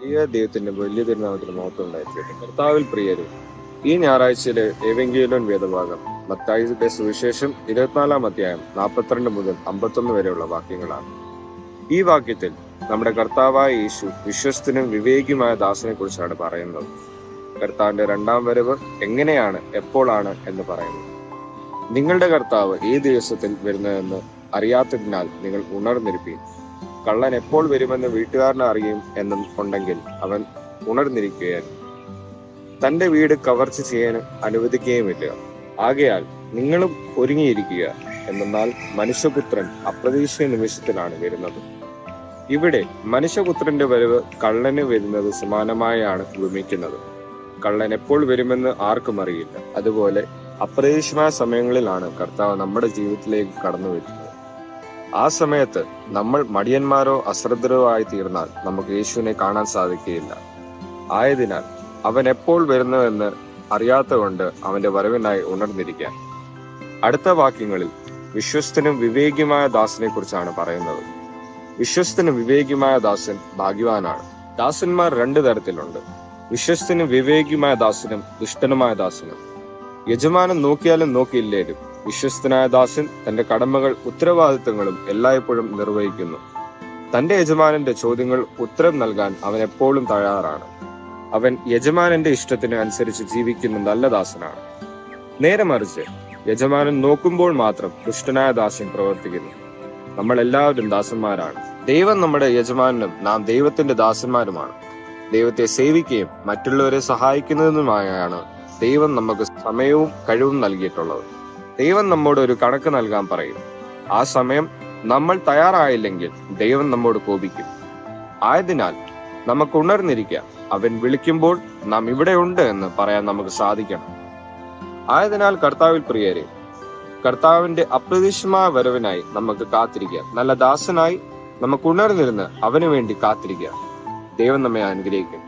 പ്രിയ ദൈവത്തിന്റെ വലിയ തിരുനാമത്തിന് മഹത്വം ഉണ്ടായിരിക്കട്ടെ കർത്താവിൽ പ്രിയര് ഈ ഞായറാഴ്ചയിലെ ഏവെങ്കിലോൻ വേദഭാഗം മത്തായിയുടെ സുവിശേഷം ഇരുപത്തിനാലാം അധ്യായം നാൽപ്പത്തിരണ്ട് മുതൽ അമ്പത്തൊന്ന് വരെയുള്ള വാക്യങ്ങളാണ് ഈ വാക്യത്തിൽ നമ്മുടെ കർത്താവായ യേശു വിശ്വസ്തനും വിവേകിയുമായ ദാസനെ കുറിച്ചാണ് പറയുന്നത് കർത്താവിന്റെ രണ്ടാം വരവ് എങ്ങനെയാണ് എപ്പോഴാണ് എന്ന് പറയുന്നു നിങ്ങളുടെ കർത്താവ് ഈ ദിവസത്തിൽ വരുന്നതെന്ന് അറിയാത്തതിനാൽ നിങ്ങൾ ഉണർന്നിരിപ്പീൻ കള്ളൻ എപ്പോൾ വരുമെന്ന് വീട്ടുകാരനെ അറിയും എന്നും ഉണ്ടെങ്കിൽ അവൻ ഉണർന്നിരിക്കുകയായിരുന്നു തന്റെ വീട് കവർച്ച ചെയ്യാൻ അനുവദിക്കുകയുമില്ല ആകയാൽ നിങ്ങളും ഒരുങ്ങിയിരിക്കുക എന്നാൽ മനുഷ്യപുത്രൻ അപ്രതീക്ഷിത നിമിഷത്തിലാണ് വരുന്നത് ഇവിടെ മനുഷ്യപുത്രന്റെ വരവ് കള്ളന് വരുന്നത് സമാനമായാണ് ഉപമിക്കുന്നത് കള്ളൻ എപ്പോൾ വരുമെന്ന് ആർക്കും അറിയില്ല അതുപോലെ അപ്രതീക്ഷിതമായ സമയങ്ങളിലാണ് കർത്താവ് നമ്മുടെ ജീവിതത്തിലേക്ക് കടന്നു വരുന്നത് ആ സമയത്ത് നമ്മൾ മടിയന്മാരോ അശ്രദ്ധരോ ആയി തീർന്നാൽ നമുക്ക് യേശുവിനെ കാണാൻ സാധിക്കുകയില്ല ആയതിനാൽ അവൻ എപ്പോൾ വരുന്നുവെന്ന് അറിയാത്തതുകൊണ്ട് അവന്റെ വരവിനായി ഉണർന്നിരിക്കാൻ അടുത്ത വാക്യങ്ങളിൽ വിശ്വസ്തനും വിവേകിയുമായ ദാസനെ കുറിച്ചാണ് പറയുന്നത് വിശ്വസ്തനും വിവേകിയുമായ ദാസൻ ഭാഗ്യവാനാണ് ദാസന്മാർ രണ്ടു തരത്തിലുണ്ട് വിശ്വസ്തനും വിവേകിയുമായ ദാസനും ദുഷ്ടനുമായ ദാസനും യജമാനൻ നോക്കിയാലും നോക്കിയില്ലേലും വിശ്വസ്തനായ ദാസൻ തന്റെ കടമകൾ ഉത്തരവാദിത്തങ്ങളും എല്ലായ്പ്പോഴും നിർവഹിക്കുന്നു തന്റെ യജമാനന്റെ ചോദ്യങ്ങൾ ഉത്തരം നൽകാൻ അവൻ എപ്പോഴും തയ്യാറാണ് അവൻ യജമാനന്റെ ഇഷ്ടത്തിന് അനുസരിച്ച് ജീവിക്കുന്ന നല്ല ദാസനാണ് നേരെ മറിച്ച് യജമാനൻ നോക്കുമ്പോൾ മാത്രം ദുഷ്ടനായ ദാസൻ പ്രവർത്തിക്കുന്നു നമ്മൾ എല്ലാവരും ദാസന്മാരാണ് ദൈവം നമ്മുടെ യജമാനും നാം ദൈവത്തിന്റെ ദാസന്മാരുമാണ് ദൈവത്തെ സേവിക്കുകയും മറ്റുള്ളവരെ സഹായിക്കുന്നതിനുമായാണ് ദൈവം നമുക്ക് സമയവും കഴിവും നൽകിയിട്ടുള്ളത് ദൈവം നമ്മോട് ഒരു കണക്ക് നൽകാൻ പറയും ആ സമയം നമ്മൾ തയ്യാറായില്ലെങ്കിൽ ദൈവം നമ്മോട് കോപിക്കും ആയതിനാൽ നമുക്ക് ഉണർന്നിരിക്കാം അവൻ വിളിക്കുമ്പോൾ നാം ഇവിടെ ഉണ്ട് എന്ന് പറയാൻ നമുക്ക് സാധിക്കണം ആയതിനാൽ കർത്താവിൽ പ്രിയരെ കർത്താവിന്റെ അപ്രതീക്ഷിതമായ വരവിനായി നമുക്ക് കാത്തിരിക്കാം നല്ല ദാസനായി നമുക്ക് ഉണർന്നിരുന്ന് അവന് വേണ്ടി കാത്തിരിക്കാം ദൈവം നമ്മെ അനുഗ്രഹിക്കും